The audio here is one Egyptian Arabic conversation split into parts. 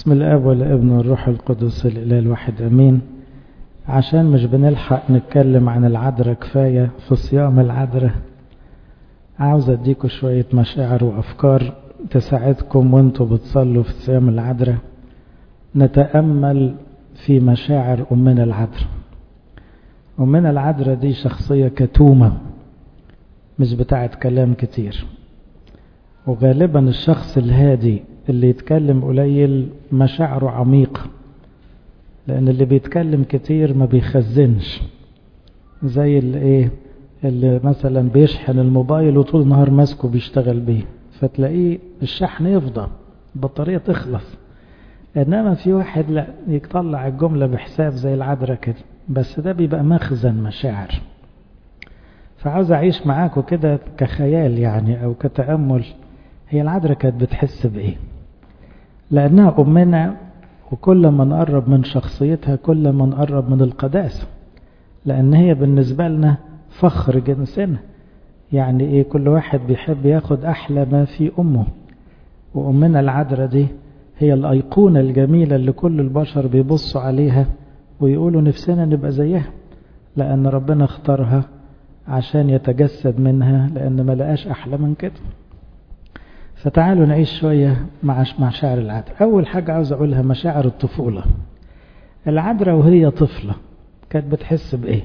بسم الاب والابن والروح القدس الاله الواحد امين عشان مش بنلحق نتكلم عن العذراء كفايه في صيام العذراء عاوز اديكم شويه مشاعر وافكار تساعدكم وانتوا بتصلوا في صيام العذراء نتامل في مشاعر امنا العذراء امنا العذراء دي شخصيه كتومه مش بتاعت كلام كتير وغالبا الشخص الهادي اللي يتكلم قليل مشاعره عميقة لأن اللي بيتكلم كتير ما بيخزنش زي اللي ايه اللي مثلا بيشحن الموبايل وطول النهار ماسكه بيشتغل بيه فتلاقيه الشحن يفضى البطارية تخلص انما في واحد لا يطلع الجملة بحساب زي العذراء كده بس ده بيبقى مخزن مشاعر فعاوز اعيش معاكم كده كخيال يعني او كتأمل هي العذراء كانت بتحس بايه لانها امنا وكل ما نقرب من شخصيتها كل ما نقرب من القداسة لان هي بالنسبة لنا فخر جنسنا يعني ايه كل واحد بيحب ياخد احلى ما في امه وامنا العذراء دي هي الايقونة الجميلة اللي كل البشر بيبصوا عليها ويقولوا نفسنا نبقى زيها لان ربنا اختارها عشان يتجسد منها لان ما لقاش احلى من كده فتعالوا نعيش شوية مع مشاعر العذراء أول حاجة عاوز أقولها مشاعر الطفولة العذراء وهي طفلة كانت بتحس بإيه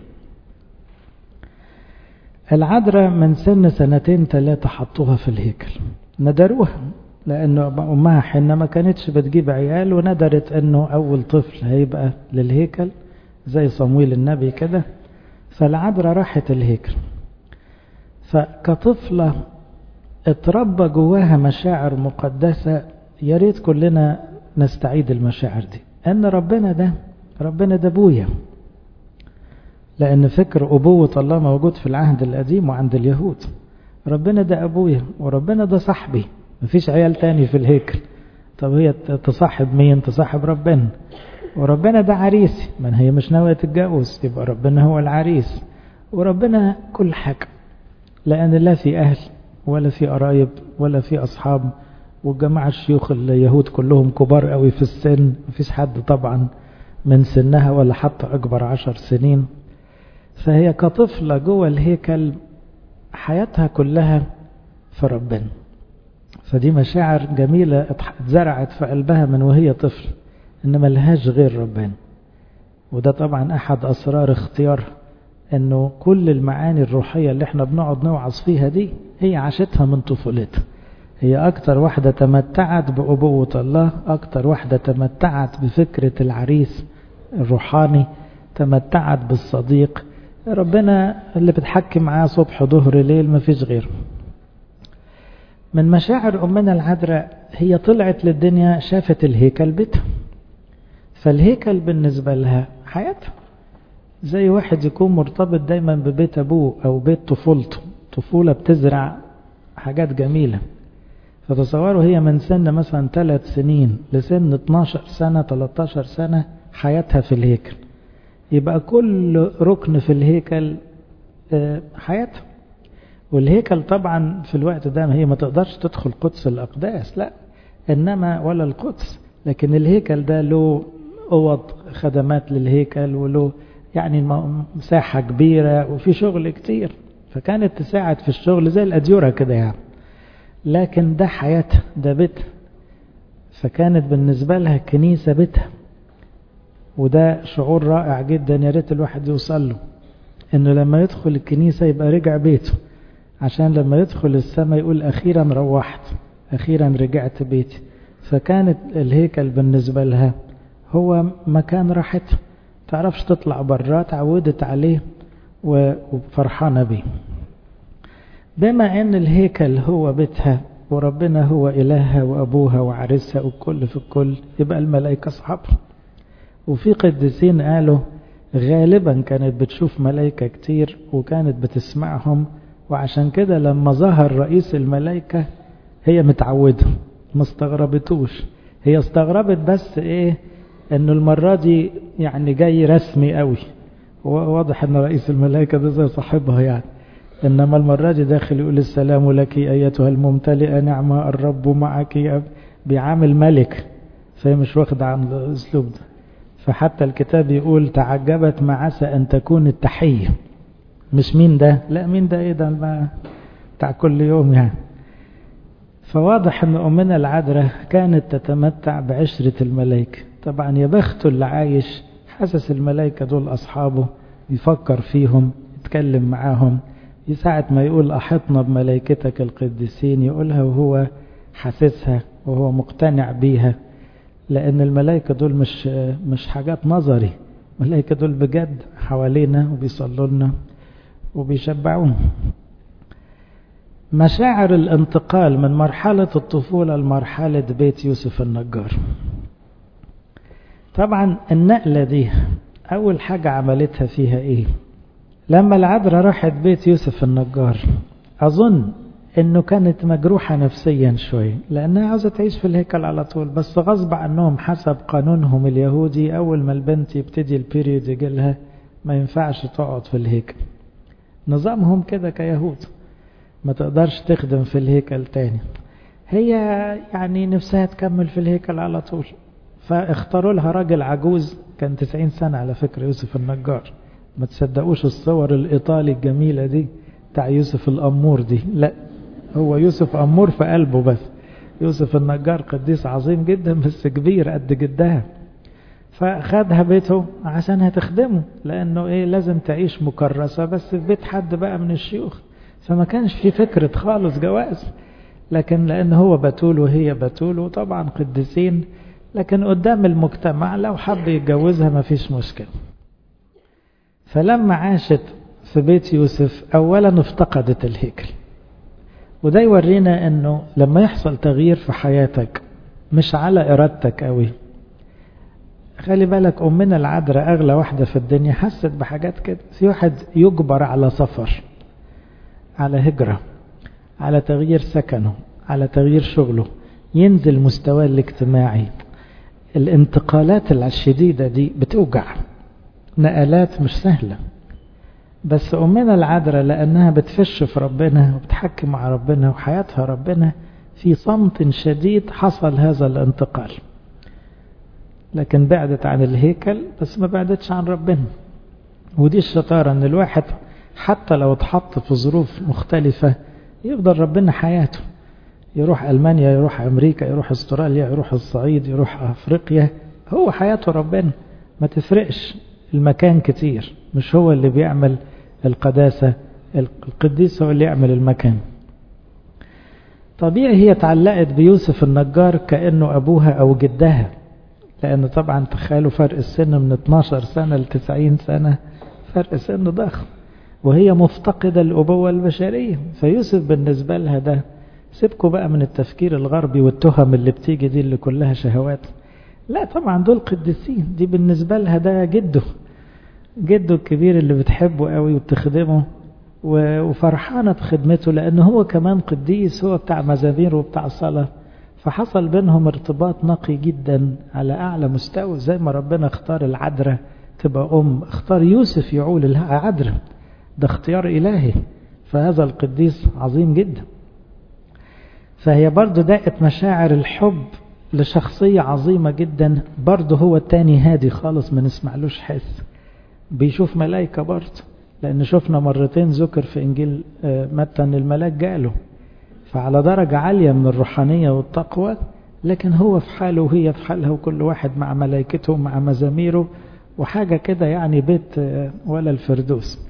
العذراء من سن سنتين ثلاثة حطوها في الهيكل ندروها لأنه أمها حين ما كانتش بتجيب عيال وندرت أنه أول طفل هيبقى للهيكل زي صمويل النبي كده فالعذراء راحت الهيكل فكطفلة اتربى جواها مشاعر مقدسة يا ريت كلنا نستعيد المشاعر دي ان ربنا ده ربنا ده ابويا لان فكر ابوة الله موجود في العهد القديم وعند اليهود ربنا ده ابويا وربنا ده صاحبي مفيش عيال تاني في الهيكل طب هي تصاحب مين تصاحب ربنا وربنا ده عريسي من هي مش ناوية تتجوز يبقى ربنا هو العريس وربنا كل حاجة لأن لا في أهل ولا في قرايب ولا في أصحاب والجماعة الشيوخ اليهود كلهم كبار قوي في السن مفيش حد طبعا من سنها ولا حتى أكبر عشر سنين فهي كطفلة جوه الهيكل حياتها كلها في ربنا فدي مشاعر جميلة اتزرعت في قلبها من وهي طفل إنما لهاش غير ربنا وده طبعا أحد أسرار اختيارها انه كل المعاني الروحية اللي احنا بنقعد نوعظ فيها دي هي عاشتها من طفولتها هي اكتر واحدة تمتعت بأبوة الله اكتر واحدة تمتعت بفكرة العريس الروحاني تمتعت بالصديق ربنا اللي بتحكي معاه صبح ظهر ليل مفيش غيره من مشاعر أمنا العذراء هي طلعت للدنيا شافت الهيكل بيتها فالهيكل بالنسبة لها حياتها زي واحد يكون مرتبط دايما ببيت أبوه أو بيت طفولته طفولة بتزرع حاجات جميلة فتصوروا هي من سن مثلا ثلاث سنين لسن 12 سنة 13 سنة حياتها في الهيكل يبقى كل ركن في الهيكل حياتها والهيكل طبعا في الوقت ده هي ما تقدرش تدخل قدس الأقداس لا إنما ولا القدس لكن الهيكل ده له أوض خدمات للهيكل وله يعني مساحة كبيرة وفي شغل كتير فكانت تساعد في الشغل زي الأديرة كده يعني لكن ده حياتها ده بيتها فكانت بالنسبة لها الكنيسة بيتها وده شعور رائع جدا يا ريت الواحد يوصل له انه لما يدخل الكنيسة يبقى رجع بيته عشان لما يدخل السماء يقول اخيرا روحت اخيرا رجعت بيتي فكانت الهيكل بالنسبة لها هو مكان راحتها تعرفش تطلع برا تعودت عليه وفرحانة بيه بما ان الهيكل هو بيتها وربنا هو إلهها وأبوها وعرسها والكل في الكل يبقى الملائكة أصحابها وفي قديسين قالوا غالبا كانت بتشوف ملائكة كتير وكانت بتسمعهم وعشان كده لما ظهر رئيس الملائكة هي متعودة ما استغربتوش هي استغربت بس ايه انه المرة دي يعني جاي رسمي قوي واضح ان رئيس الملائكة ده زي صاحبها يعني انما المرة دي داخل يقول السلام لك ايتها الممتلئة نعمة الرب معك بيعامل ملك فهي مش واخدة عن الأسلوب ده فحتى الكتاب يقول تعجبت ما عسى أن تكون التحية مش مين ده لا مين ده ايه ده ما بتاع كل يوم يعني فواضح ان امنا العذراء كانت تتمتع بعشرة الملائكة طبعا يا بخته اللي عايش حاسس الملائكة دول اصحابه يفكر فيهم يتكلم معاهم ساعة ما يقول أحطنا بملائكتك القديسين يقولها وهو حاسسها وهو مقتنع بيها لأن الملائكة دول مش مش حاجات نظري الملائكة دول بجد حوالينا وبيصلوا لنا وبيشبعونا مشاعر الانتقال من مرحلة الطفولة لمرحلة بيت يوسف النجار طبعا النقلة دي أول حاجة عملتها فيها إيه لما العذراء راحت بيت يوسف النجار أظن إنه كانت مجروحة نفسيا شوي لأنها عاوزة تعيش في الهيكل على طول بس غصب عنهم حسب قانونهم اليهودي أول ما البنت يبتدي البيريود يجي لها ما ينفعش تقعد في الهيكل نظامهم كده كيهود ما تقدرش تخدم في الهيكل تاني هي يعني نفسها تكمل في الهيكل على طول فاختاروا لها راجل عجوز كان 90 سنة على فكرة يوسف النجار ما تصدقوش الصور الإيطالي الجميلة دي بتاع يوسف الأمور دي لا هو يوسف أمور في قلبه بس يوسف النجار قديس عظيم جدا بس كبير قد جدها فخدها بيته عشان هتخدمه لأنه إيه لازم تعيش مكرسة بس في بيت حد بقى من الشيوخ فما كانش في فكرة خالص جواز لكن لأن هو بتول وهي بتول وطبعا قديسين لكن قدام المجتمع لو حب يتجوزها ما فيش مشكلة فلما عاشت في بيت يوسف أولا افتقدت الهيكل وده يورينا أنه لما يحصل تغيير في حياتك مش على إرادتك قوي خلي بالك أمنا العذراء أغلى واحدة في الدنيا حست بحاجات كده في واحد يجبر على سفر على هجرة على تغيير سكنه على تغيير شغله ينزل مستواه الاجتماعي الانتقالات الشديدة دي بتوجع نقلات مش سهلة بس أمنا العذراء لأنها بتفش في ربنا وبتحكي مع ربنا وحياتها ربنا في صمت شديد حصل هذا الانتقال لكن بعدت عن الهيكل بس ما بعدتش عن ربنا ودي الشطارة ان الواحد حتى لو اتحط في ظروف مختلفة يفضل ربنا حياته يروح ألمانيا يروح أمريكا يروح استراليا يروح الصعيد يروح أفريقيا هو حياته ربنا ما تفرقش المكان كتير مش هو اللي بيعمل القداسة القديس هو اللي يعمل المكان طبيعي هي اتعلقت بيوسف النجار كأنه أبوها أو جدها لأن طبعا تخيلوا فرق السن من 12 سنة ل 90 سنة فرق سن ضخم وهي مفتقدة الأبوة البشرية فيوسف بالنسبة لها ده سيبكوا بقى من التفكير الغربي والتهم اللي بتيجي دي اللي كلها شهوات لا طبعا دول قديسين دي بالنسبة لها ده جده جده الكبير اللي بتحبه قوي وبتخدمه وفرحانة بخدمته لأنه هو كمان قديس هو بتاع مزامير وبتاع صلاة فحصل بينهم ارتباط نقي جدا على أعلى مستوى زي ما ربنا اختار العذراء تبقى أم اختار يوسف يعول العذراء ده اختيار إلهي فهذا القديس عظيم جدا فهي برضو دقت مشاعر الحب لشخصية عظيمة جدا برضه هو التاني هادي خالص ما نسمعلوش حس بيشوف ملايكة برضه لأن شفنا مرتين ذكر في إنجيل متى أن الملاك جاله فعلى درجة عالية من الروحانية والتقوى لكن هو في حاله وهي في حالها وكل واحد مع ملائكته ومع مزاميره وحاجة كده يعني بيت ولا الفردوس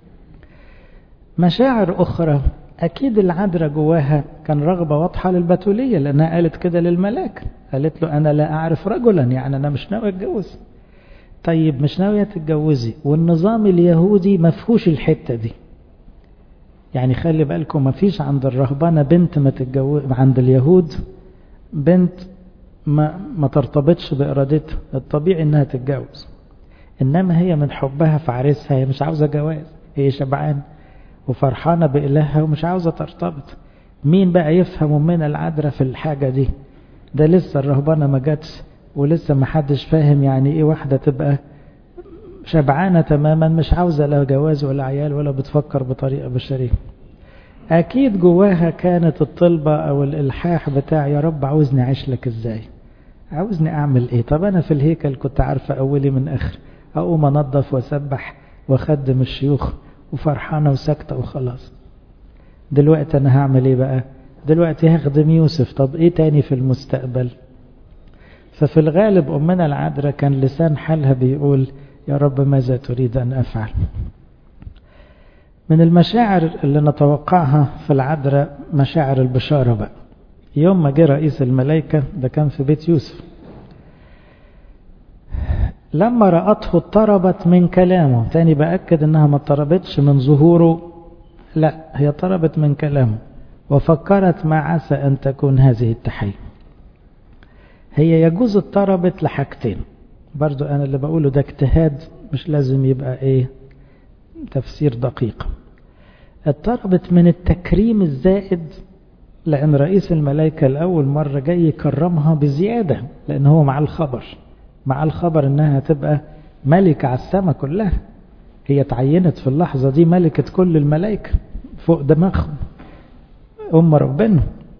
مشاعر أخرى أكيد العذراء جواها كان رغبة واضحة للبتولية لأنها قالت كده للملاك قالت له أنا لا أعرف رجلا يعني أنا مش ناوي أتجوز طيب مش ناوية تتجوزي والنظام اليهودي ما فيهوش الحتة دي يعني خلي بالكم ما فيش عند الرهبانة بنت ما تتجوز عند اليهود بنت ما ما ترتبطش بإرادتها الطبيعي إنها تتجوز إنما هي من حبها في عريسها هي مش عاوزة جواز هي شبعانه وفرحانة بإلهها ومش عاوزة ترتبط مين بقى يفهم من العذراء في الحاجة دي ده لسه الرهبانة ما جاتش ولسه ما حدش فاهم يعني ايه واحدة تبقى شبعانة تماما مش عاوزة لا جواز ولا عيال ولا بتفكر بطريقة بشرية أكيد جواها كانت الطلبة أو الإلحاح بتاع يا رب عاوزني أعيش لك إزاي عاوزني اعمل ايه طب انا في الهيكل كنت عارفة اولي من اخر اقوم انظف واسبح واخدم الشيوخ وفرحانة وساكتة وخلاص دلوقتي انا هعمل ايه بقى دلوقتي هخدم يوسف طب ايه تاني في المستقبل ففي الغالب امنا العذراء كان لسان حالها بيقول يا رب ماذا تريد ان افعل من المشاعر اللي نتوقعها في العذراء مشاعر البشارة بقى يوم ما جه رئيس الملائكة ده كان في بيت يوسف لما رأته اضطربت من كلامه تاني بأكد انها ما اضطربتش من ظهوره لا هي اضطربت من كلامه وفكرت ما عسى أن تكون هذه التحية هي يجوز اضطربت لحاجتين برضو أنا اللي بقوله ده اجتهاد مش لازم يبقى ايه تفسير دقيق اضطربت من التكريم الزائد لأن رئيس الملائكة لأول مرة جاي يكرمها بزيادة لأن هو مع الخبر مع الخبر أنها تبقى ملكة على السماء كلها هي تعينت في اللحظة دي ملكة كل الملائكة فوق دماغهم أم ربنا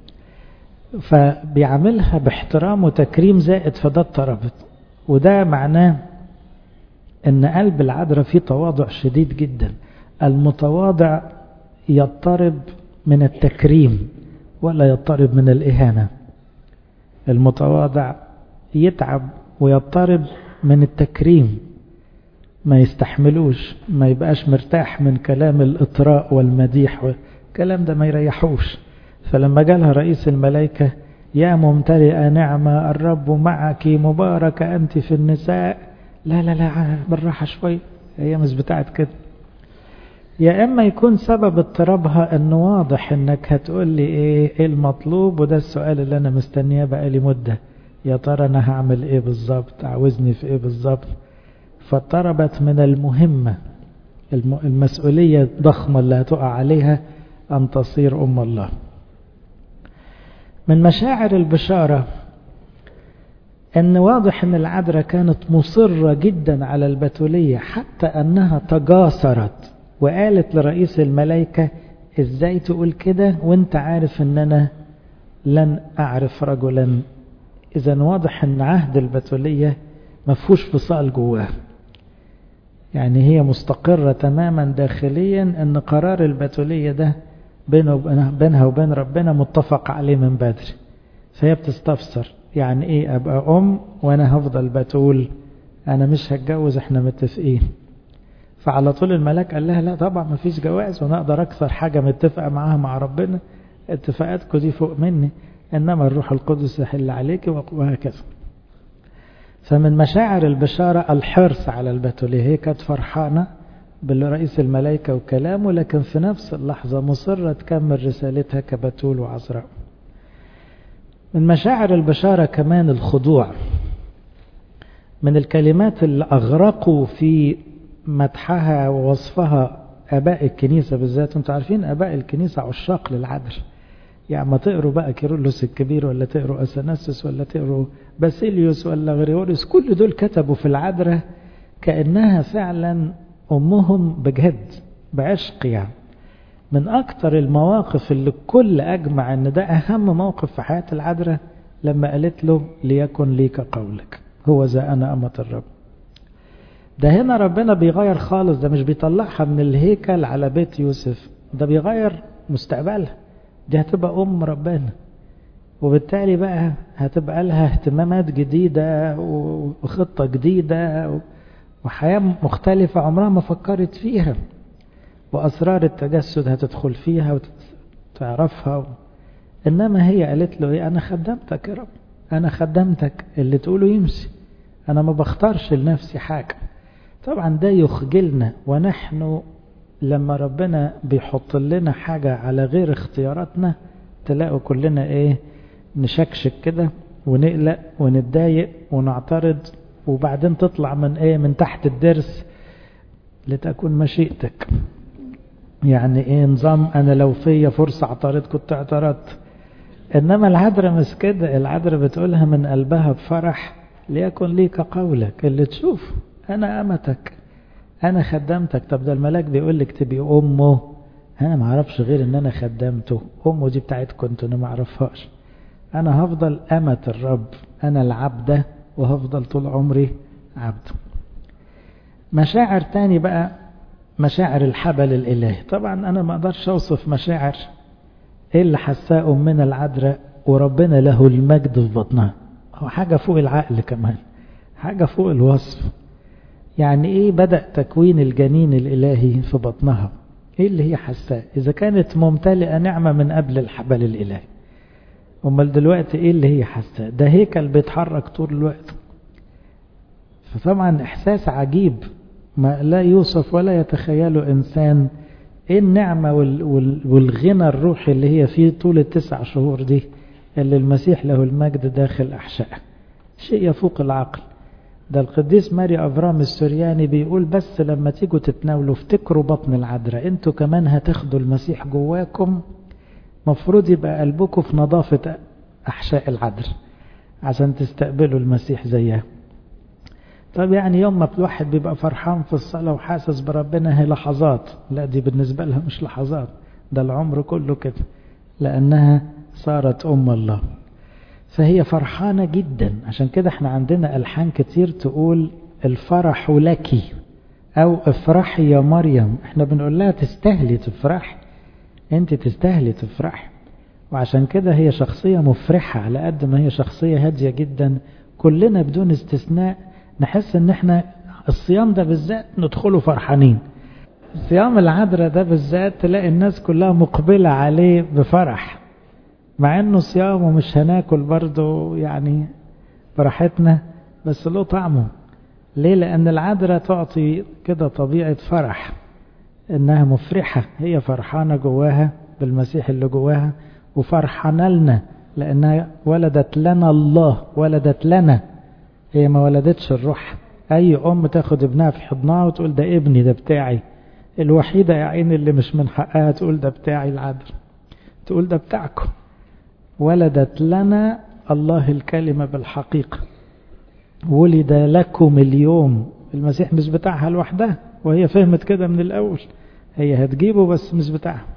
فبيعملها باحترام وتكريم زائد فده اضطربت وده معناه ان قلب العذراء فيه تواضع شديد جدا المتواضع يضطرب من التكريم ولا يضطرب من الإهانة المتواضع يتعب ويضطرب من التكريم ما يستحملوش ما يبقاش مرتاح من كلام الإطراء والمديح الكلام ده ما يريحوش فلما جالها رئيس الملائكة يا ممتلئة نعمة الرب معك مباركة أنت في النساء لا لا لا بالراحة شوي هي مش بتاعت كده يا إما يكون سبب اضطرابها أنه واضح أنك هتقول لي إيه, إيه المطلوب وده السؤال اللي أنا مستنياه بقالي مدة يا ترى أنا هعمل إيه بالظبط عاوزني في إيه بالظبط فاضطربت من المهمة المسؤولية الضخمة اللي هتقع عليها أن تصير أم الله من مشاعر البشارة أن واضح أن العذراء كانت مصرة جدا على البتولية حتى أنها تجاسرت وقالت لرئيس الملائكة إزاي تقول كده وانت عارف أن أنا لن أعرف رجلا إذا واضح أن عهد البتولية مفهوش فصال جواه يعني هي مستقرة تماما داخليا أن قرار البتولية ده بينه بينها وبين ربنا متفق عليه من بدري فهي بتستفسر يعني ايه ابقى ام وانا هفضل بتقول انا مش هتجوز احنا متفقين فعلى طول الملاك قال لها لا طبعا ما فيش جواز وانا اقدر اكثر حاجة متفقة معاها مع ربنا اتفاقاتكم دي فوق مني انما الروح القدس يحل عليك وهكذا فمن مشاعر البشارة الحرص على البتولية هي كانت فرحانة بالرئيس الملائكة وكلامه لكن في نفس اللحظة مصرة تكمل رسالتها كبتول وعذراء من مشاعر البشارة كمان الخضوع من الكلمات اللي أغرقوا في مدحها ووصفها أباء الكنيسة بالذات انتوا عارفين أباء الكنيسة عشاق للعذر يعني ما تقروا بقى كيرلس الكبير ولا تقروا أثناسس ولا تقروا باسيليوس ولا غريوريوس كل دول كتبوا في العذراء كأنها فعلا أمهم بجد بعشق يعني من أكتر المواقف اللي الكل أجمع أن ده أهم موقف في حياة العذراء لما قالت له ليكن ليك قولك هو ذا أنا أمة الرب ده هنا ربنا بيغير خالص ده مش بيطلعها من الهيكل على بيت يوسف ده بيغير مستقبلها دي هتبقى أم ربنا وبالتالي بقى هتبقى لها اهتمامات جديدة وخطة جديدة وحياة مختلفة عمرها ما فكرت فيها وأسرار التجسد هتدخل فيها وتعرفها و... إنما هي قالت له إيه أنا خدمتك يا رب أنا خدمتك اللي تقوله يمشي أنا ما بختارش لنفسي حاجة طبعا ده يخجلنا ونحن لما ربنا بيحط لنا حاجة على غير اختياراتنا تلاقوا كلنا إيه نشكشك كده ونقلق ونتضايق ونعترض وبعدين تطلع من ايه من تحت الدرس لتكون مشيئتك يعني ايه نظام انا لو فيا فرصة اعترض كنت اعترضت انما العذراء مش كده العذراء بتقولها من قلبها بفرح ليكن ليك قولك اللي تشوف انا امتك انا خدمتك طب ده الملاك بيقول لك تبقي امه انا ما اعرفش غير ان انا خدمته امه دي بتاعتكم انتوا انا ما اعرفهاش أنا هفضل أمة الرب أنا العبدة وهفضل طول عمري عبد مشاعر تاني بقى مشاعر الحبل الإلهي طبعا أنا ما أقدرش أوصف مشاعر إيه اللي حساه أمنا العذراء وربنا له المجد في بطنها هو حاجة فوق العقل كمان حاجة فوق الوصف يعني إيه بدأ تكوين الجنين الإلهي في بطنها إيه اللي هي حساه إذا كانت ممتلئة نعمة من قبل الحبل الإلهي أمال دلوقتي إيه اللي هي حاساه ده هيكل بيتحرك طول الوقت فطبعا إحساس عجيب ما لا يوصف ولا يتخيله إنسان إيه النعمة والغنى الروحي اللي هي فيه طول التسع شهور دي اللي المسيح له المجد داخل أحشائه شيء يفوق العقل ده القديس ماري أفرام السورياني بيقول بس لما تيجوا تتناولوا افتكروا بطن العذراء انتوا كمان هتاخدوا المسيح جواكم مفروض يبقى قلبكم في نظافة أحشاء العذراء عشان تستقبلوا المسيح زيها طب يعني يوم ما الواحد بيبقى فرحان في الصلاة وحاسس بربنا هي لحظات لا دي بالنسبة لها مش لحظات ده العمر كله كده لأنها صارت أم الله فهي فرحانة جدا عشان كده احنا عندنا ألحان كتير تقول الفرح لك أو افرحي يا مريم احنا بنقول لها تستاهلي تفرحي انت تستاهلي تفرحي وعشان كده هي شخصية مفرحة على قد ما هي شخصية هادية جدا كلنا بدون استثناء نحس ان احنا الصيام ده بالذات ندخله فرحانين صيام العذراء ده بالذات تلاقي الناس كلها مقبلة عليه بفرح مع انه صيام ومش هناكل برضه يعني براحتنا بس له طعمه ليه لان العذراء تعطي كده طبيعة فرح انها مفرحة هي فرحانة جواها بالمسيح اللي جواها وفرحانة لنا لانها ولدت لنا الله ولدت لنا هي ما ولدتش الروح اي ام تاخد ابنها في حضنها وتقول ده ابني ده بتاعي الوحيدة يا عيني اللي مش من حقها تقول ده بتاعي العذراء تقول ده بتاعكم ولدت لنا الله الكلمة بالحقيقة ولد لكم اليوم المسيح مش بتاعها لوحدها وهي فهمت كده من الأول هي هتجيبه بس مش بتاعها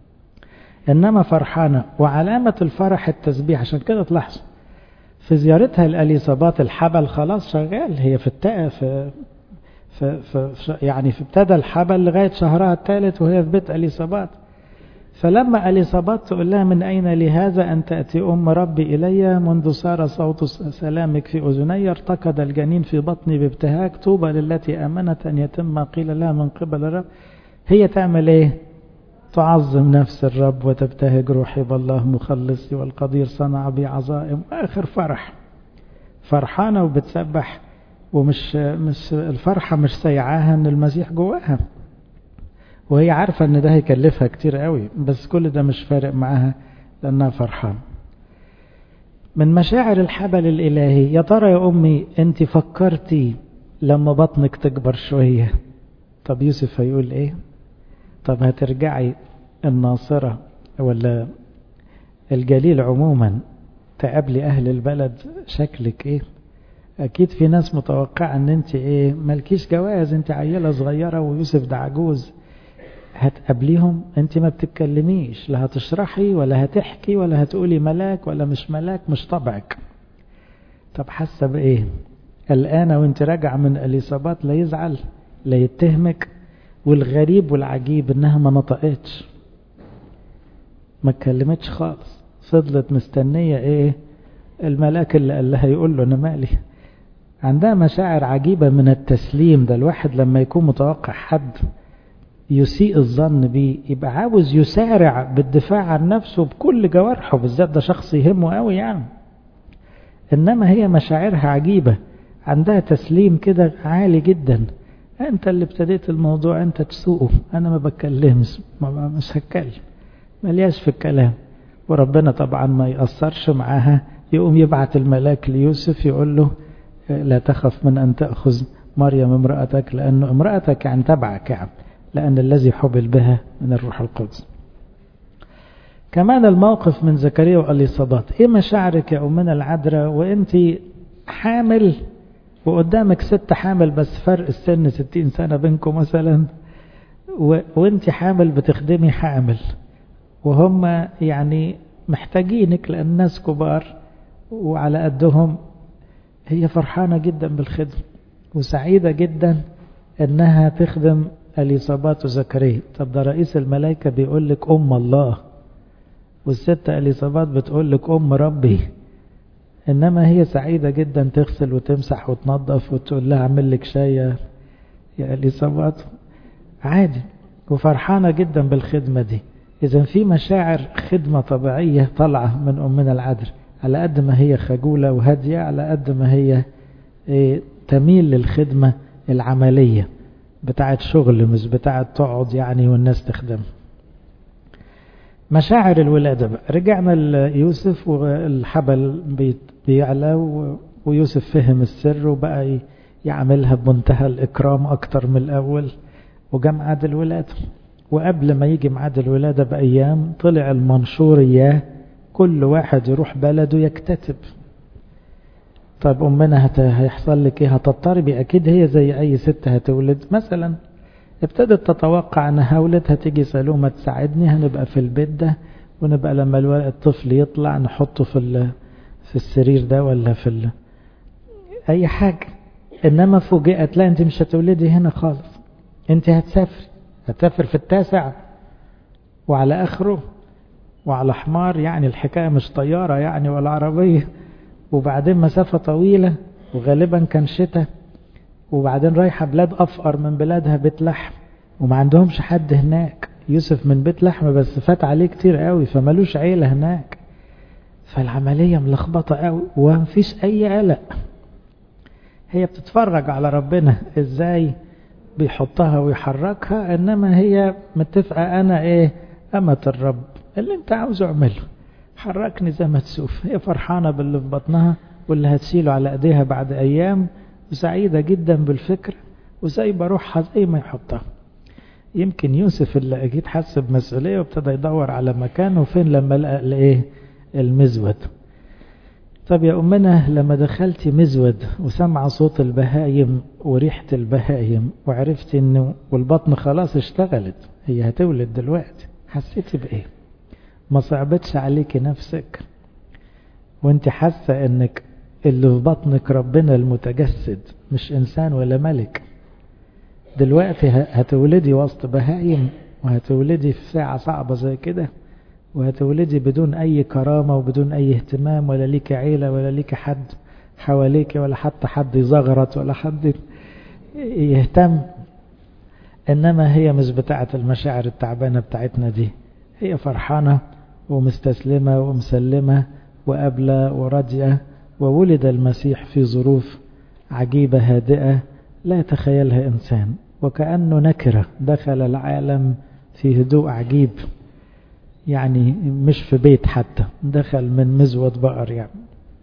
إنما فرحانة وعلامة الفرح التسبيح عشان كده تلاحظوا في زيارتها لأليصابات الحبل خلاص شغال هي في التاء في في في يعني في ابتدى الحبل لغاية شهرها الثالث وهي في بيت أليصابات فلما أليصابات تقول لها من أين لهذا أن تأتي أم ربي إلي منذ صار صوت سلامك في أذني ارتقد الجنين في بطني بابتهاج طوبى للتي آمنت أن يتم ما قيل لها من قبل الرب هي تعمل إيه تعظم نفس الرب وتبتهج روحي بالله مخلصي والقدير صنع بي عظائم آخر فرح فرحانة وبتسبح ومش مش الفرحة مش سيعاها ان المسيح جواها وهي عارفة ان ده هيكلفها كتير قوي بس كل ده مش فارق معاها لانها فرحان من مشاعر الحبل الالهي يا ترى يا امي انت فكرتي لما بطنك تكبر شوية طب يوسف هيقول ايه طب هترجعي الناصرة ولا الجليل عموما تقابلي اهل البلد شكلك ايه اكيد في ناس متوقعة ان انت ايه مالكيش جواز انت عيلة صغيرة ويوسف ده عجوز هتقابليهم انت ما بتتكلميش لا هتشرحي ولا هتحكي ولا هتقولي ملاك ولا مش ملاك مش طبعك طب حاسه بايه الآن وانت راجعه من اليصابات لا يزعل لا يتهمك والغريب والعجيب انها ما نطقتش ما اتكلمتش خالص فضلت مستنيه ايه الملاك اللي قال لها يقول له انا مالي عندها مشاعر عجيبه من التسليم ده الواحد لما يكون متوقع حد يسيء الظن بيه يبقى عاوز يسارع بالدفاع عن نفسه بكل جوارحه بالذات ده شخص يهمه قوي يعني انما هي مشاعرها عجيبة عندها تسليم كده عالي جدا انت اللي ابتديت الموضوع انت تسوقه انا ما بتكلمش ما مش هتكلم ملياش في الكلام وربنا طبعا ما يأثرش معاها يقوم يبعت الملاك ليوسف يقول له لا تخف من ان تأخذ مريم امرأتك لأنه امرأتك يعني تبعك يعني لأن الذي حبل بها من الروح القدس كمان الموقف من زكريا واليصابات ايه مشاعرك يا أمنا العذراء وانت حامل وقدامك ست حامل بس فرق السن ستين سنة بينكم مثلا و... وانت حامل بتخدمي حامل وهم يعني محتاجينك لأن الناس كبار وعلى قدهم هي فرحانة جدا بالخدمة وسعيدة جدا انها تخدم اليصابات وزكريا طب ده رئيس الملائكة بيقول لك ام الله والست اليصابات بتقول لك ام ربي انما هي سعيدة جدا تغسل وتمسح وتنظف وتقول لها اعمل لك شاي يا اليصابات عادي وفرحانة جدا بالخدمة دي اذا في مشاعر خدمة طبيعية طالعة من امنا العذر على قد ما هي خجولة وهادية على قد ما هي إيه تميل للخدمة العملية بتاعت شغل مش بتاعت تقعد يعني والناس تخدم مشاعر الولادة بقى رجعنا ليوسف والحبل بيعلى ويوسف فهم السر وبقى يعملها بمنتهى الإكرام أكتر من الأول وجا ميعاد الولادة وقبل ما يجي ميعاد الولادة بأيام طلع المنشور إياه كل واحد يروح بلده يكتتب طيب أمنا هت... هيحصل لك إيه هتضطربي أكيد هي زي أي ست هتولد مثلا ابتدت تتوقع أنها ولد هتيجي سلومة تساعدني هنبقى في البيت ده ونبقى لما الطفل يطلع نحطه في ال... في السرير ده ولا في ال... أي حاجة إنما فوجئت لا أنت مش هتولدي هنا خالص أنت هتسافري هتسافر في التاسع وعلى آخره وعلى حمار يعني الحكاية مش طيارة يعني ولا عربية وبعدين مسافة طويلة وغالبا كان شتاء وبعدين رايحة بلاد أفقر من بلادها بيت لحم وما عندهمش حد هناك يوسف من بيت لحم بس فات عليه كتير قوي فمالوش عيلة هناك فالعملية ملخبطة قوي ومفيش أي قلق هي بتتفرج على ربنا ازاي بيحطها ويحركها انما هي متفقة انا ايه امة الرب اللي انت عاوزه اعمله حركني زي ما تشوف هي فرحانة باللي في بطنها واللي هتشيله على ايديها بعد ايام وسعيدة جدا بالفكرة وسايبة روحها زي ما يحطها يمكن يوسف اللي اكيد حس بمسؤولية وابتدى يدور على مكانه فين لما لقى الايه المزود طب يا أمنا لما دخلتي مزود وسمع صوت البهايم وريحة البهايم وعرفتي انه والبطن خلاص اشتغلت هي هتولد دلوقتي حسيتي بايه ما صعبتش عليكي نفسك وانت حاسة انك اللي في بطنك ربنا المتجسد مش انسان ولا ملك دلوقتي هتولدي وسط بهايم وهتولدي في ساعة صعبة زي كده وهتولدي بدون أي كرامة وبدون أي اهتمام ولا ليك عيلة ولا ليك حد حواليك ولا حتى حد يزغرط ولا حد يهتم إنما هي مش بتاعة المشاعر التعبانة بتاعتنا دي هي فرحانة ومستسلمة ومسلمة وقابلة وراضية وولد المسيح في ظروف عجيبة هادئة لا يتخيلها إنسان وكأنه نكرة دخل العالم في هدوء عجيب يعني مش في بيت حتى دخل من مزود بقر يعني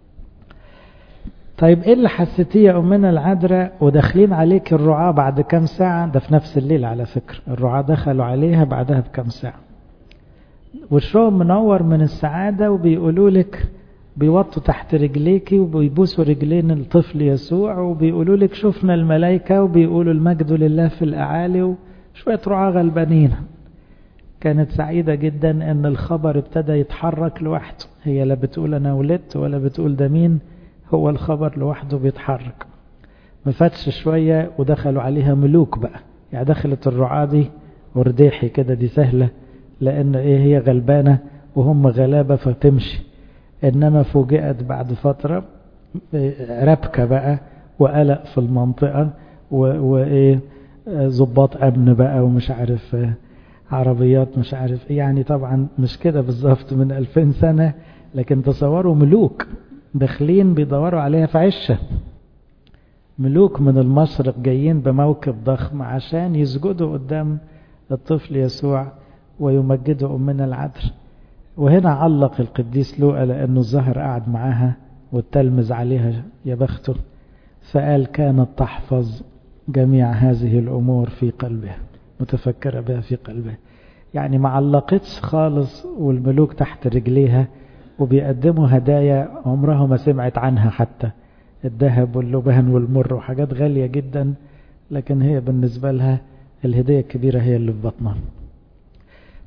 طيب ايه اللي حسيتيه يا امنا العذراء وداخلين عليك الرعاة بعد كام ساعة ده في نفس الليل على فكرة الرعاة دخلوا عليها بعدها بكام ساعة وشهم منور من السعادة وبيقولوا لك بيوطوا تحت رجليكي وبيبوسوا رجلين الطفل يسوع وبيقولوا لك شفنا الملائكة وبيقولوا المجد لله في الأعالي وشوية رعاة غلبانين كانت سعيدة جدا ان الخبر ابتدى يتحرك لوحده هي لا بتقول انا ولدت ولا بتقول ده مين هو الخبر لوحده بيتحرك ما فاتش شوية ودخلوا عليها ملوك بقى يعني دخلت الرعاة دي ورديحي كده دي سهلة لان ايه هي غلبانة وهم غلابة فتمشي انما فوجئت بعد فترة ربكة بقى وقلق في المنطقة وايه ضباط امن بقى ومش عارف عربيات مش عارف يعني طبعا مش كده بالظبط من 2000 سنة لكن تصوروا ملوك داخلين بيدوروا عليها في عشة ملوك من المشرق جايين بموكب ضخم عشان يسجدوا قدام الطفل يسوع ويمجدوا أمنا العذر وهنا علق القديس لوقا لأنه الظهر قعد معاها والتلمذ عليها يا بخته فقال كانت تحفظ جميع هذه الأمور في قلبها متفكرة بها في قلبها يعني ما علقتش خالص والملوك تحت رجليها وبيقدموا هدايا عمرها ما سمعت عنها حتى الذهب واللبن والمر وحاجات غالية جدا لكن هي بالنسبة لها الهدية الكبيرة هي اللي في بطنها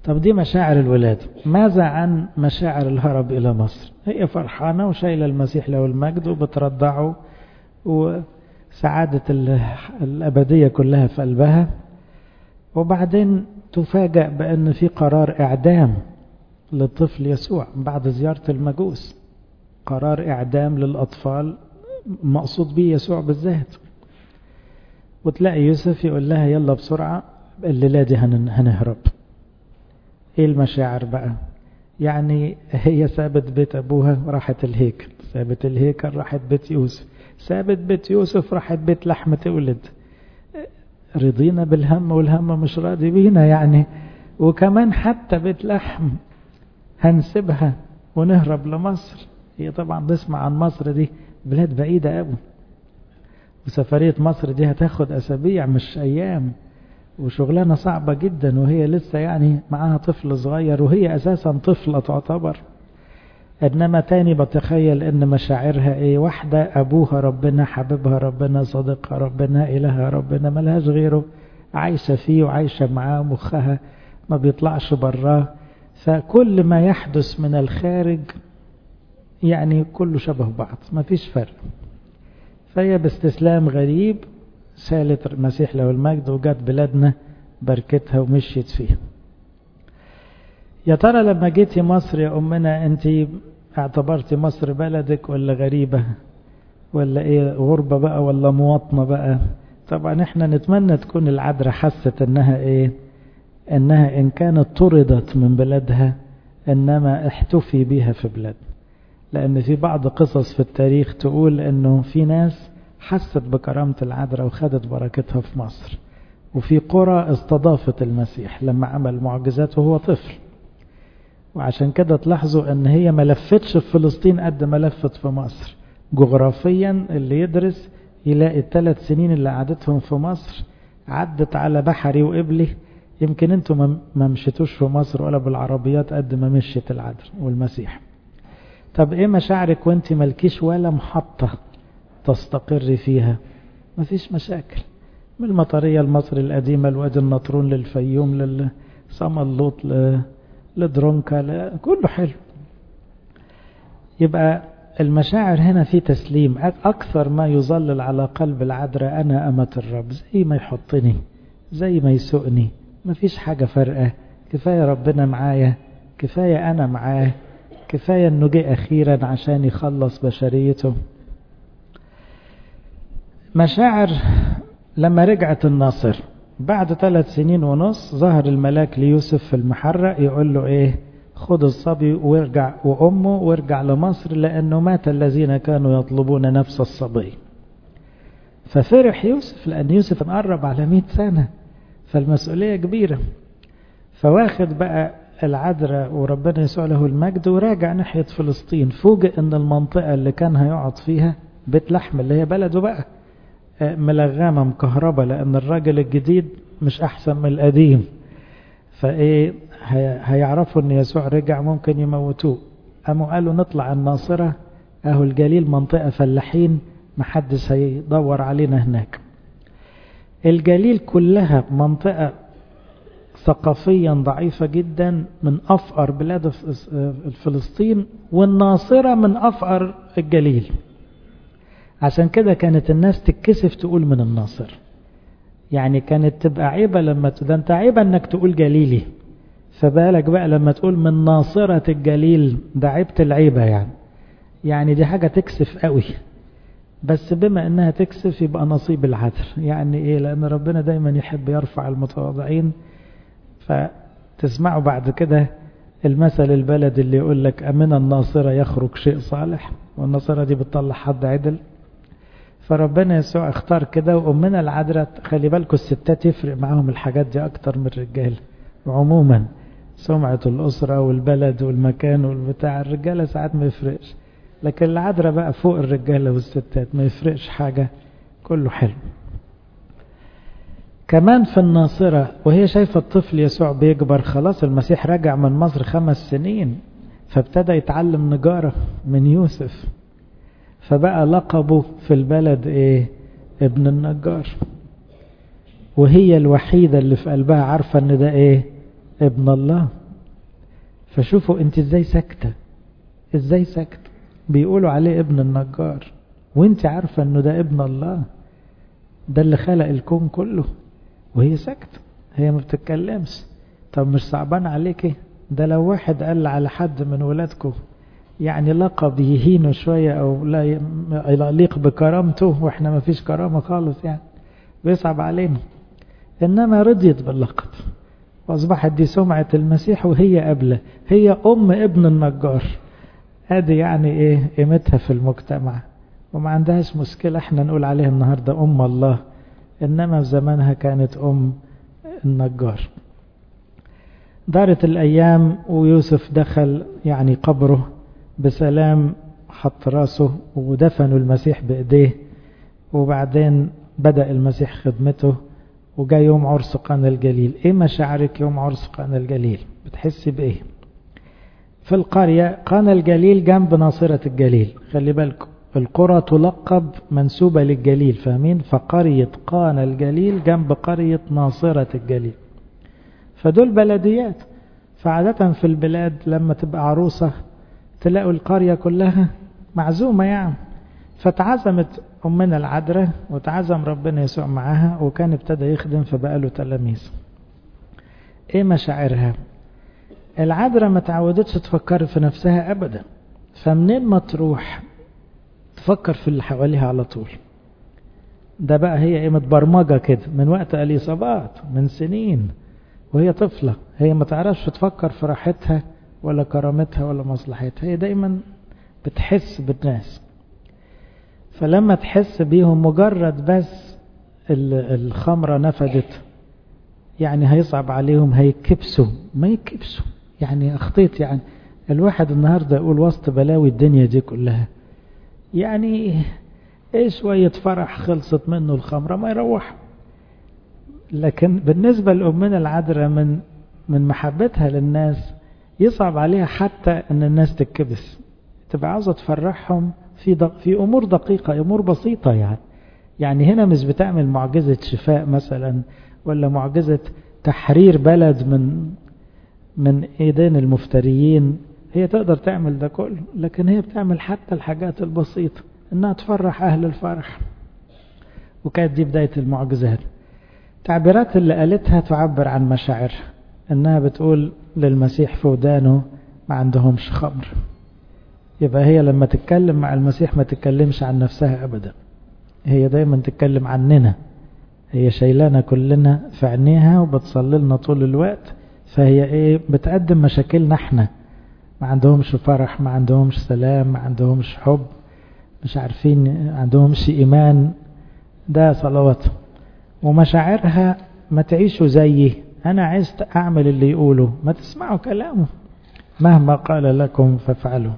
طب دي مشاعر الولادة ماذا عن مشاعر الهرب إلى مصر هي فرحانة وشايلة المسيح له المجد وبترضعه وسعادة الأبدية كلها في قلبها وبعدين تفاجأ بأن في قرار إعدام للطفل يسوع بعد زيارة المجوس قرار إعدام للأطفال مقصود به يسوع بالذات وتلاقي يوسف يقول لها يلا بسرعة الليلة دي هنهرب ايه المشاعر بقى يعني هي سابت بيت ابوها راحت الهيكل سابت الهيكل راحت بيت يوسف سابت بيت يوسف راحت بيت لحم تولد رضينا بالهم والهم مش راضي بينا يعني وكمان حتى بيت لحم هنسيبها ونهرب لمصر هي طبعا نسمع عن مصر دي بلاد بعيدة قوي وسفرية مصر دي هتاخد أسابيع مش أيام وشغلانة صعبة جدا وهي لسه يعني معاها طفل صغير وهي أساسا طفلة تعتبر إنما تاني بتخيل إن مشاعرها إيه واحدة أبوها ربنا حبيبها ربنا صديقها ربنا إلهها ربنا ملهاش غيره عايشة فيه وعايشة معاه مخها ما بيطلعش براه فكل ما يحدث من الخارج يعني كله شبه بعض ما فيش فرق فهي باستسلام غريب سالت المسيح له المجد وجت بلادنا بركتها ومشيت فيها يا ترى لما جيتي مصر يا أمنا أنت اعتبرتي مصر بلدك ولا غريبة ولا ايه غربة بقى ولا مواطنة بقى طبعا احنا نتمنى تكون العذراء حست انها ايه انها ان كانت طردت من بلادها انما احتفي بها في بلاد لان في بعض قصص في التاريخ تقول انه في ناس حست بكرامة العذراء وخدت بركتها في مصر وفي قرى استضافت المسيح لما عمل معجزات وهو طفل وعشان كده تلاحظوا ان هي ما لفتش في فلسطين قد ما لفت في مصر جغرافيا اللي يدرس يلاقي الثلاث سنين اللي قعدتهم في مصر عدت على بحري وقبلي يمكن انتم ما مشيتوش في مصر ولا بالعربيات قد ما مشيت العذراء والمسيح طب ايه مشاعرك وانت ملكيش ولا محطة تستقر فيها مفيش مشاكل من المطرية المصري القديمة الوادي النطرون للفيوم للصملوط لدرونكا كله حلو يبقى المشاعر هنا في تسليم أكثر ما يظلل على قلب العذراء أنا أمة الرب زي ما يحطني زي ما يسوقني مفيش حاجة فرقة كفاية ربنا معايا كفاية أنا معاه كفاية أنه جه أخيرا عشان يخلص بشريته مشاعر لما رجعت الناصر بعد ثلاث سنين ونص ظهر الملاك ليوسف في المحرق يقول له ايه خد الصبي وارجع وامه وارجع لمصر لانه مات الذين كانوا يطلبون نفس الصبي ففرح يوسف لان يوسف مقرب على مئة سنة فالمسؤولية كبيرة فواخد بقى العذراء وربنا يسوع له المجد وراجع ناحية فلسطين فوجئ ان المنطقة اللي كان هيقعد فيها بيت لحم اللي هي بلده بقى ملغمة مكهربة لأن الراجل الجديد مش أحسن من القديم فإيه هيعرفوا أن يسوع رجع ممكن يموتوه قاموا قالوا نطلع الناصرة أهو الجليل منطقة فلاحين محدش هيدور علينا هناك الجليل كلها منطقة ثقافيا ضعيفة جدا من أفقر بلاد فلسطين والناصرة من أفقر الجليل عشان كده كانت الناس تتكسف تقول من الناصر يعني كانت تبقى عيبة لما ت... ده انت عيبة انك تقول جليلي فبالك بقى لما تقول من ناصرة الجليل ده عيبة العيبة يعني يعني دي حاجة تكسف قوي بس بما انها تكسف يبقى نصيب العذر يعني ايه لان ربنا دايما يحب يرفع المتواضعين فتسمعوا بعد كده المثل البلد اللي يقول لك أمن الناصرة يخرج شيء صالح والناصرة دي بتطلع حد عدل فربنا يسوع اختار كده وأمنا العذراء خلي بالكم الستات يفرق معاهم الحاجات دي أكتر من الرجال عموما سمعة الأسرة والبلد والمكان والبتاع الرجالة ساعات ما يفرقش لكن العذراء بقى فوق الرجالة والستات ما يفرقش حاجة كله حلو كمان في الناصرة وهي شايفة الطفل يسوع بيكبر خلاص المسيح رجع من مصر خمس سنين فابتدى يتعلم نجارة من يوسف فبقى لقبه في البلد ايه ابن النجار وهي الوحيدة اللي في قلبها عارفة ان ده ايه ابن الله فشوفوا انت ازاي ساكتة ازاي ساكتة بيقولوا عليه ابن النجار وانت عارفة انه ده ابن الله ده اللي خلق الكون كله وهي ساكتة هي ما بتتكلمش طب مش صعبان عليكي ده لو واحد قال على حد من ولادكم يعني لقب يهينه شوية أو لا يليق بكرامته وإحنا ما فيش كرامة خالص يعني بيصعب علينا إنما رضيت باللقب وأصبحت دي سمعة المسيح وهي قبله هي أم ابن النجار ادي يعني إيه قيمتها في المجتمع وما عندهاش مشكلة إحنا نقول عليها النهاردة أم الله إنما في زمانها كانت أم النجار دارت الأيام ويوسف دخل يعني قبره بسلام حط راسه ودفنوا المسيح بإيديه وبعدين بدأ المسيح خدمته وجاء يوم عرس قانا الجليل ايه مشاعرك يوم عرس قانا الجليل بتحسي بايه في القرية قانا الجليل جنب ناصرة الجليل خلي بالكم القرى تلقب منسوبة للجليل فاهمين فقرية قانا الجليل جنب قرية ناصرة الجليل فدول بلديات فعادة في البلاد لما تبقى عروسة تلاقوا القرية كلها معزومة يعني فتعزمت أمنا العذراء وتعزم ربنا يسوع معاها وكان ابتدى يخدم فبقى له تلاميذ ايه مشاعرها العذراء ما تعودتش تفكر في نفسها أبدا فمنين ما تروح تفكر في اللي حواليها على طول ده بقى هي ايه متبرمجة كده من وقت اليصابات من سنين وهي طفلة هي ما تعرفش تفكر في راحتها ولا كرامتها ولا مصلحتها هي دايما بتحس بالناس فلما تحس بيهم مجرد بس الخمرة نفدت يعني هيصعب عليهم هيكبسوا ما يكبسوا يعني اخطيت يعني الواحد النهاردة يقول وسط بلاوي الدنيا دي كلها يعني ايه شوية فرح خلصت منه الخمرة ما يروح لكن بالنسبة لأمنا العذراء من من محبتها للناس يصعب عليها حتى ان الناس تتكبس تبقى عاوزة تفرحهم في دق في امور دقيقة امور بسيطة يعني يعني هنا مش بتعمل معجزة شفاء مثلا ولا معجزة تحرير بلد من من ايدين المفتريين هي تقدر تعمل ده كله لكن هي بتعمل حتى الحاجات البسيطة انها تفرح اهل الفرح وكانت دي بداية المعجزات تعبيرات اللي قالتها تعبر عن مشاعرها انها بتقول للمسيح في ودانه ما عندهمش خمر يبقى هي لما تتكلم مع المسيح ما تتكلمش عن نفسها ابدا هي دايما تتكلم عننا هي شايلانا كلنا في عينيها وبتصلي لنا طول الوقت فهي ايه بتقدم مشاكلنا احنا ما عندهمش فرح ما عندهمش سلام ما عندهمش حب مش عارفين عندهمش ايمان ده صلواتهم ومشاعرها ما تعيشوا زيي انا عايز اعمل اللي يقوله ما تسمعوا كلامه مهما قال لكم فافعلوا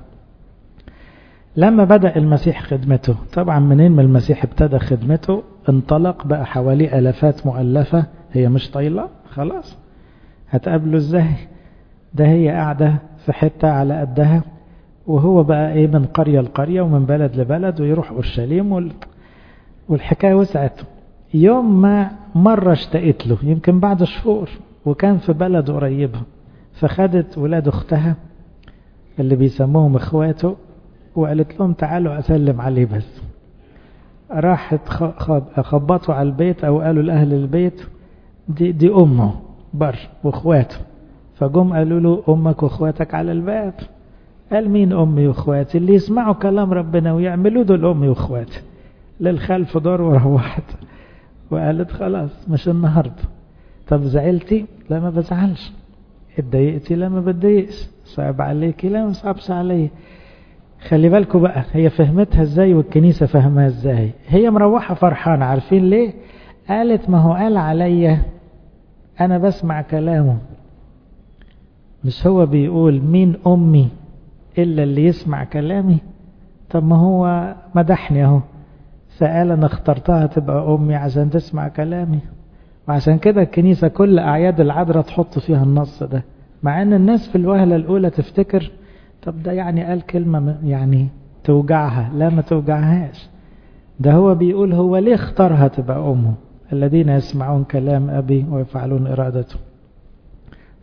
لما بدأ المسيح خدمته طبعا منين ما المسيح ابتدى خدمته انطلق بقى حوالي ألفات مؤلفة هي مش طايلة خلاص هتقابله ازاي ده هي قاعدة في حتة على قدها وهو بقى ايه من قرية لقرية ومن بلد لبلد ويروح أورشليم وال... والحكاية وسعت يوم ما مرة اشتقت له يمكن بعد شهور وكان في بلد قريبة فخدت ولاد اختها اللي بيسموهم اخواته وقالت لهم تعالوا اسلم عليه بس راحت خبطوا على البيت او قالوا لاهل البيت دي دي امه بر واخواته فجم قالوا له امك واخواتك على الباب قال مين امي واخواتي اللي يسمعوا كلام ربنا ويعملوا دول امي واخواتي للخلف دار وروحت وقالت خلاص مش النهارده طب زعلتي لا ما بزعلش اتضايقتي لا ما بتضايقش صعب عليكي لا ما صعبش عليا خلي بالكم بقى هي فهمتها ازاي والكنيسة فهمها ازاي هي مروحة فرحانة عارفين ليه قالت ما هو قال عليا انا بسمع كلامه مش هو بيقول مين امي الا اللي يسمع كلامي طب ما هو مدحني اهو سأل انا اخترتها تبقى امي عشان تسمع كلامي وعشان كده الكنيسة كل اعياد العذراء تحط فيها النص ده مع ان الناس في الوهلة الاولى تفتكر طب ده يعني قال كلمة يعني توجعها لا ما توجعهاش ده هو بيقول هو ليه اختارها تبقى أمه الذين يسمعون كلام أبي ويفعلون إرادته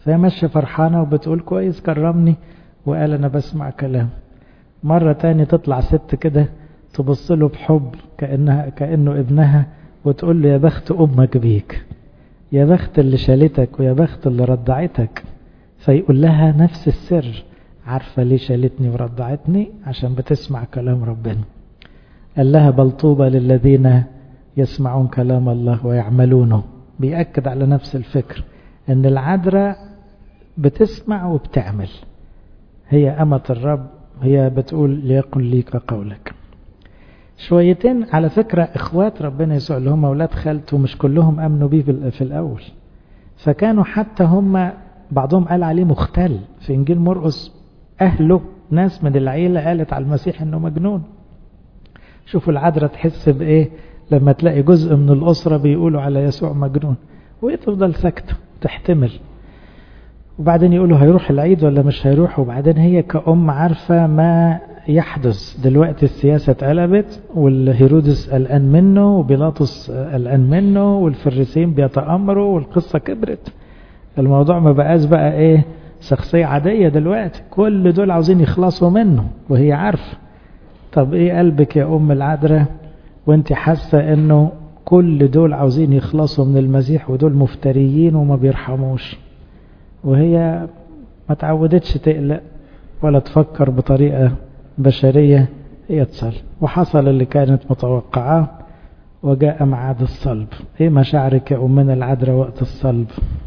فهي ماشية فرحانة وبتقول كويس كرمني وقال أنا بسمع كلام مرة تاني تطلع ست كده تبص له بحب كأنها كأنه ابنها وتقول له يا بخت أمك بيك يا بخت اللي شالتك ويا بخت اللي رضعتك فيقول لها نفس السر عارفة ليه شالتني ورضعتني عشان بتسمع كلام ربنا قال لها بل طوبى للذين يسمعون كلام الله ويعملونه بيأكد على نفس الفكر ان العذراء بتسمع وبتعمل هي أمة الرب هي بتقول ليكن لي كقولك شويتين على فكرة اخوات ربنا يسوع اللي هم اولاد خالته مش كلهم امنوا بيه في الاول فكانوا حتى هم بعضهم قال عليه مختل في انجيل مرقس اهله ناس من العيلة قالت على المسيح انه مجنون شوفوا العذراء تحس بايه لما تلاقي جزء من الاسرة بيقولوا على يسوع مجنون وهي تفضل ساكتة تحتمل وبعدين يقولوا هيروح العيد ولا مش هيروح وبعدين هي كأم عارفة ما يحدث دلوقتي السياسة اتقلبت والهيرودس قلقان منه وبيلاطس قلقان منه والفريسين بيتأمروا والقصة كبرت الموضوع ما بقاش بقى ايه شخصية عادية دلوقتي كل دول عاوزين يخلصوا منه وهي عارفة طب ايه قلبك يا ام العذراء وانت حاسة انه كل دول عاوزين يخلصوا من المسيح ودول مفتريين وما بيرحموش وهي ما تعودتش تقلق ولا تفكر بطريقة بشرية هي تصل وحصل اللي كانت متوقعاه وجاء معاد الصلب ايه مشاعرك يا أمنا العذراء وقت الصلب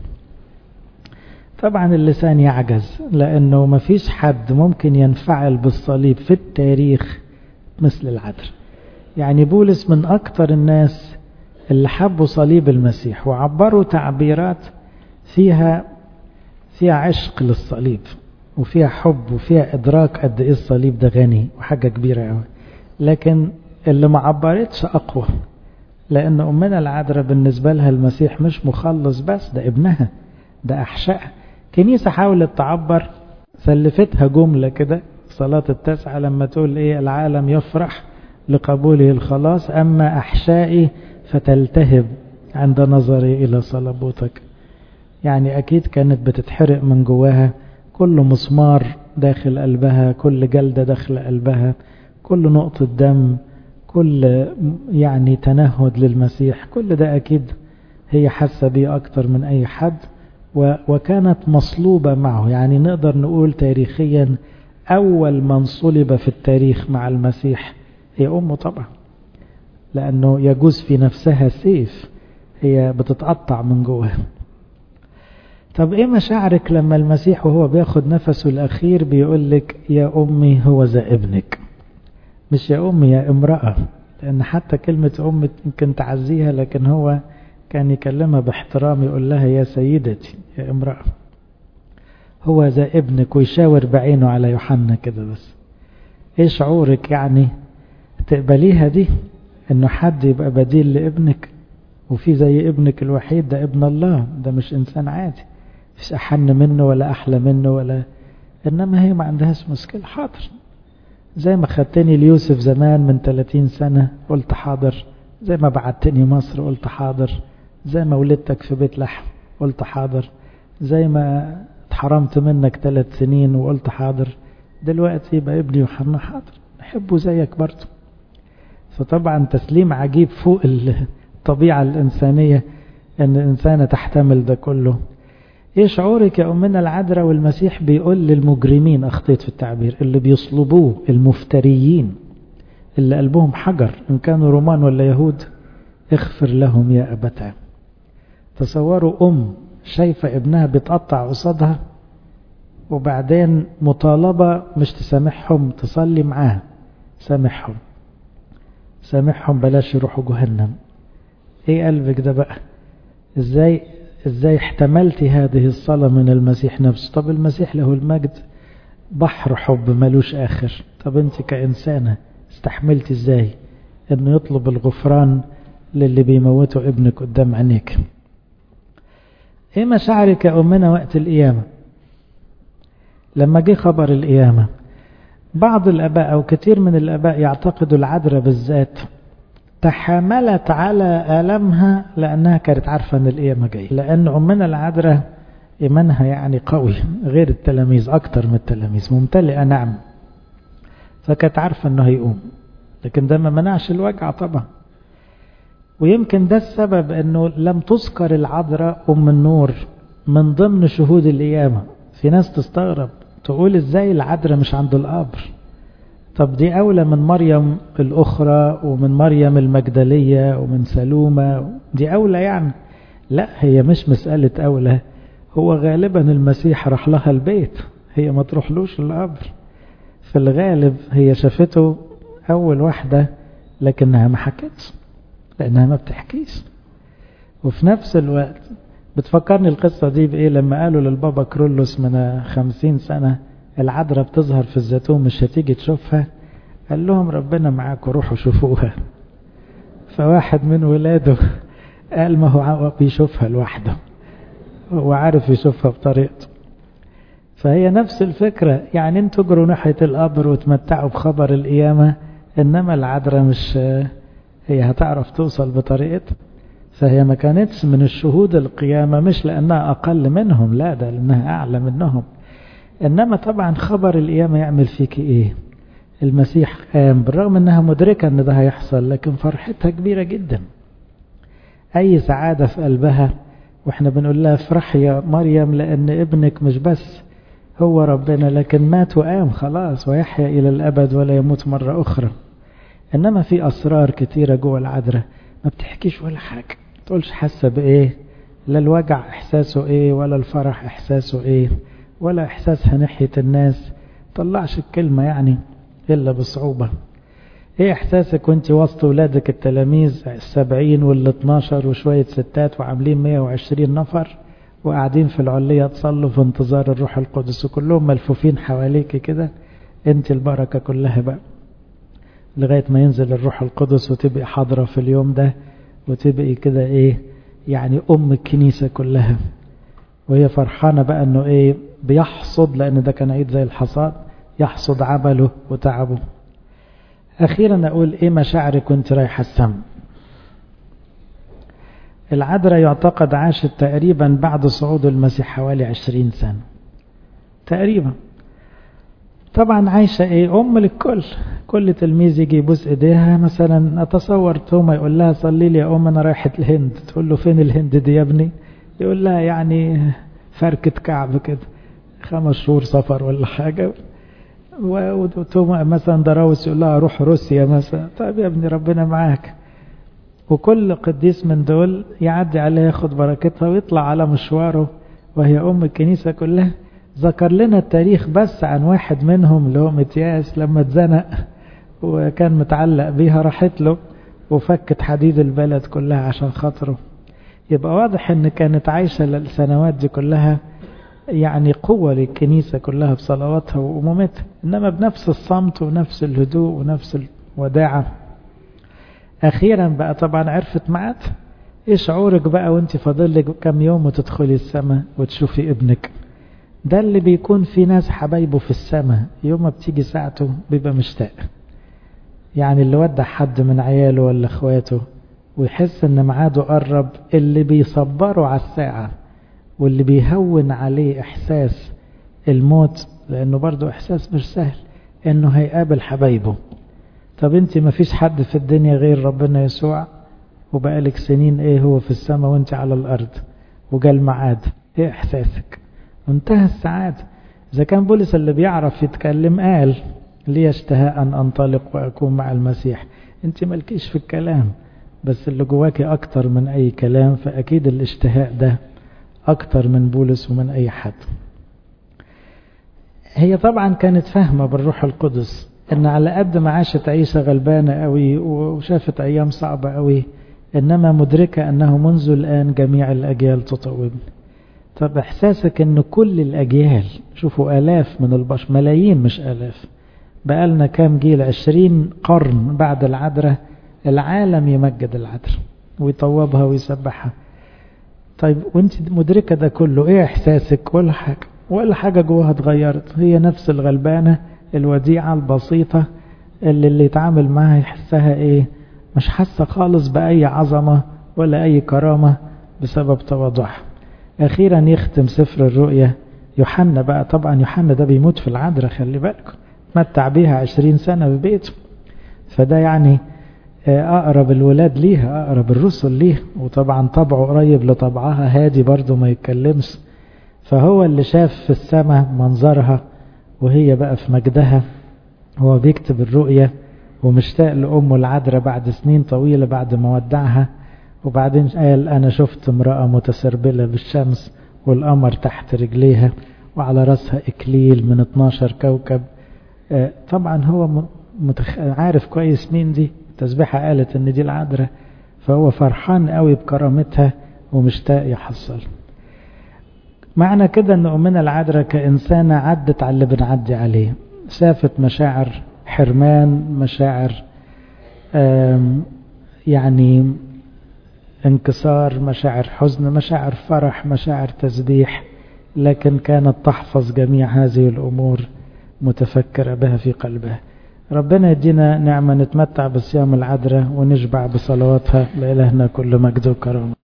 طبعا اللسان يعجز لأنه ما فيش حد ممكن ينفعل بالصليب في التاريخ مثل العذراء يعني بولس من أكتر الناس اللي حبوا صليب المسيح وعبروا تعبيرات فيها فيها عشق للصليب وفيها حب وفيها إدراك قد إيه الصليب ده غني وحاجة كبيرة قوي لكن اللي ما عبرتش أقوى لأن أمنا العذراء بالنسبة لها المسيح مش مخلص بس ده ابنها ده أحشائها كنيسة حاولت تعبر سلفتها جملة كده صلاة التسعة لما تقول إيه العالم يفرح لقبوله الخلاص أما أحشائي فتلتهب عند نظري إلى صلبوتك يعني أكيد كانت بتتحرق من جواها كل مسمار داخل قلبها كل جلدة داخل قلبها كل نقطة دم كل يعني تنهد للمسيح كل ده أكيد هي حاسة بيه أكتر من أي حد وكانت مصلوبة معه يعني نقدر نقول تاريخيا أول من صلب في التاريخ مع المسيح هي أمه طبعا لأنه يجوز في نفسها سيف هي بتتقطع من جواها طب ايه مشاعرك لما المسيح وهو بياخد نفسه الاخير بيقول لك يا امي هو ذا ابنك مش يا امي يا امرأة لان حتى كلمة ام يمكن تعزيها لكن هو كان يكلمها باحترام يقول لها يا سيدتي يا امرأة هو ذا ابنك ويشاور بعينه على يوحنا كده بس ايه شعورك يعني تقبليها دي انه حد يبقى بديل لابنك وفي زي ابنك الوحيد ده ابن الله ده مش انسان عادي مش أحن منه ولا أحلى منه ولا إنما هي ما عندهاش مشكلة حاضر زي ما خدتني ليوسف زمان من 30 سنة قلت حاضر زي ما بعتني مصر قلت حاضر زي ما ولدتك في بيت لحم قلت حاضر زي ما اتحرمت منك ثلاث سنين وقلت حاضر دلوقتي يبقى ابني يوحنا حاضر نحبه زيك برضه فطبعا تسليم عجيب فوق الطبيعة الإنسانية أن الإنسانة تحتمل ده كله ايه شعورك يا أمنا العذراء والمسيح بيقول للمجرمين أخطيت في التعبير اللي بيصلبوه المفتريين اللي قلبهم حجر إن كانوا رومان ولا يهود اغفر لهم يا أبتاه تصوروا أم شايفة ابنها بيتقطع قصادها وبعدين مطالبة مش تسامحهم تصلي معاه سامحهم سامحهم بلاش يروحوا جهنم ايه قلبك ده بقى ازاي ازاي احتملتي هذه الصلاة من المسيح نفسه طب المسيح له المجد بحر حب ملوش آخر طب انت كإنسانة استحملتي ازاي انه يطلب الغفران للي بيموتوا ابنك قدام عينيك ايه مشاعرك يا امنا وقت القيامة لما جه خبر القيامة بعض الاباء او كثير من الاباء يعتقدوا العذراء بالذات تحاملت على ألمها لأنها كانت عارفة أن القيامة جاية لأن أمنا العذراء إيمانها يعني قوي غير التلاميذ أكتر من التلاميذ ممتلئة نعم فكانت عارفة أنه هيقوم لكن ده ما منعش الوجع طبعا ويمكن ده السبب أنه لم تذكر العذراء أم النور من ضمن شهود القيامة في ناس تستغرب تقول ازاي العذراء مش عند القبر طب دي أولى من مريم الأخرى ومن مريم المجدلية ومن سلومة دي أولى يعني لا هي مش مسألة أولى هو غالبا المسيح راح لها البيت هي ما تروحلوش القبر في الغالب هي شافته أول واحدة لكنها ما حكتش لأنها ما بتحكيش وفي نفس الوقت بتفكرني القصة دي بإيه لما قالوا للبابا كرولوس من خمسين سنة العذراء بتظهر في الزيتون مش هتيجي تشوفها قال لهم ربنا معاكم روحوا شوفوها فواحد من ولاده قال ما هو بيشوفها لوحده هو عارف يشوفها بطريقته فهي نفس الفكرة يعني انتوا اجروا ناحية القبر وتمتعوا بخبر القيامة انما العذراء مش هي هتعرف توصل بطريقتها فهي ما كانتش من الشهود القيامة مش لأنها أقل منهم لا ده لأنها أعلى منهم إنما طبعا خبر القيامة يعمل فيك إيه المسيح قام بالرغم أنها مدركة أن ده هيحصل لكن فرحتها كبيرة جدا أي سعادة في قلبها وإحنا بنقول لها افرح يا مريم لأن ابنك مش بس هو ربنا لكن مات وقام خلاص ويحيا إلى الأبد ولا يموت مرة أخرى إنما في أسرار كتيرة جوه العذراء ما بتحكيش ولا حاجة تقولش حاسة بإيه لا الوجع إحساسه إيه ولا الفرح إحساسه إيه ولا إحساسها ناحية الناس طلعش الكلمة يعني إلا بصعوبة إيه إحساسك وانت وسط ولادك التلاميذ السبعين واللي 12 وشوية ستات وعاملين 120 نفر وقاعدين في العلية تصلوا في انتظار الروح القدس وكلهم ملفوفين حواليك كده انت البركة كلها بقى لغاية ما ينزل الروح القدس وتبقي حاضرة في اليوم ده وتبقي كده ايه يعني ام الكنيسة كلها وهي فرحانة بقى انه ايه بيحصد لان ده كان عيد زي الحصاد يحصد عمله وتعبه اخيرا اقول ايه مشاعرك وانت رايحة السما العذراء يعتقد عاشت تقريبا بعد صعود المسيح حوالي عشرين سنة تقريبا طبعا عايشة ايه ام للكل كل تلميذ يجي يبوس ايديها مثلا اتصور توما يقول لها صلي لي يا ام انا رايحة الهند تقول له فين الهند دي يا ابني يقول لها يعني فركة كعب كده خمس شهور سفر ولا حاجة وتوما مثلا دراوس يقول لها روح روسيا مثلا طيب يا ابني ربنا معاك وكل قديس من دول يعدي عليها ياخد بركتها ويطلع على مشواره وهي ام الكنيسة كلها ذكر لنا التاريخ بس عن واحد منهم اللي هو متياس لما اتزنق وكان متعلق بيها راحت له وفكت حديد البلد كلها عشان خاطره يبقى واضح ان كانت عايشة السنوات دي كلها يعني قوة للكنيسة كلها بصلواتها وأمومتها إنما بنفس الصمت ونفس الهدوء ونفس الوداعة أخيرا بقى طبعا عرفت معاد إيه شعورك بقى وانت فاضل لك كم يوم وتدخلي السماء وتشوفي ابنك ده اللي بيكون في ناس حبايبه في السماء يوم ما بتيجي ساعته بيبقى مشتاق يعني اللي ودع حد من عياله ولا اخواته ويحس ان ميعاده قرب اللي بيصبره على الساعة واللي بيهون عليه احساس الموت لانه برضه احساس مش سهل انه هيقابل حبايبه طب انت ما فيش حد في الدنيا غير ربنا يسوع وبقالك سنين ايه هو في السماء وانت على الارض وجال ميعاد ايه احساسك منتهى السعادة إذا كان بولس اللي بيعرف يتكلم قال لي اشتهاء أن أنطلق وأكون مع المسيح أنت مالكيش في الكلام بس اللي جواكي أكتر من أي كلام فأكيد الاشتهاء ده أكتر من بولس ومن أي حد هي طبعا كانت فاهمة بالروح القدس أن على قد ما عاشت عيشة غلبانة قوي وشافت أيام صعبة قوي إنما مدركة أنه منذ الآن جميع الأجيال تطوبني طب احساسك ان كل الاجيال شوفوا الاف من البشر ملايين مش الاف بقالنا كام جيل عشرين قرن بعد العذراء العالم يمجد العذراء ويطوبها ويسبحها طيب وانت مدركة ده كله ايه احساسك ولا حاجة ولا حاجة جواها اتغيرت هي نفس الغلبانة الوديعة البسيطة اللي اللي يتعامل معها يحسها ايه مش حاسة خالص بأي عظمة ولا أي كرامة بسبب تواضعها أخيرا يختم سفر الرؤيا يوحنا بقى طبعا يوحنا ده بيموت في العذراء خلي بالكم متع بيها عشرين سنة في بيته فده يعني أقرب الولاد ليها أقرب الرسل ليها وطبعا طبعه قريب لطبعها هادي برضه ما يتكلمش فهو اللي شاف في السماء منظرها وهي بقى في مجدها هو بيكتب الرؤية ومشتاق لأمه العذراء بعد سنين طويلة بعد ما ودعها وبعدين قال أنا شفت امرأة متسربلة بالشمس والقمر تحت رجليها وعلى رأسها إكليل من 12 كوكب طبعا هو متخ... عارف كويس مين دي التسبيحة قالت ان دي العذراء فهو فرحان قوي بكرامتها ومشتاق يحصل معنى كده ان امنا العذراء كإنسانة عدت على اللي بنعدي عليه شافت مشاعر حرمان مشاعر يعني انكسار مشاعر حزن مشاعر فرح مشاعر تسبيح لكن كانت تحفظ جميع هذه الأمور متفكرة بها في قلبها ربنا يدينا نعمة نتمتع بصيام العذراء ونشبع بصلواتها لإلهنا كل مجد وكرامة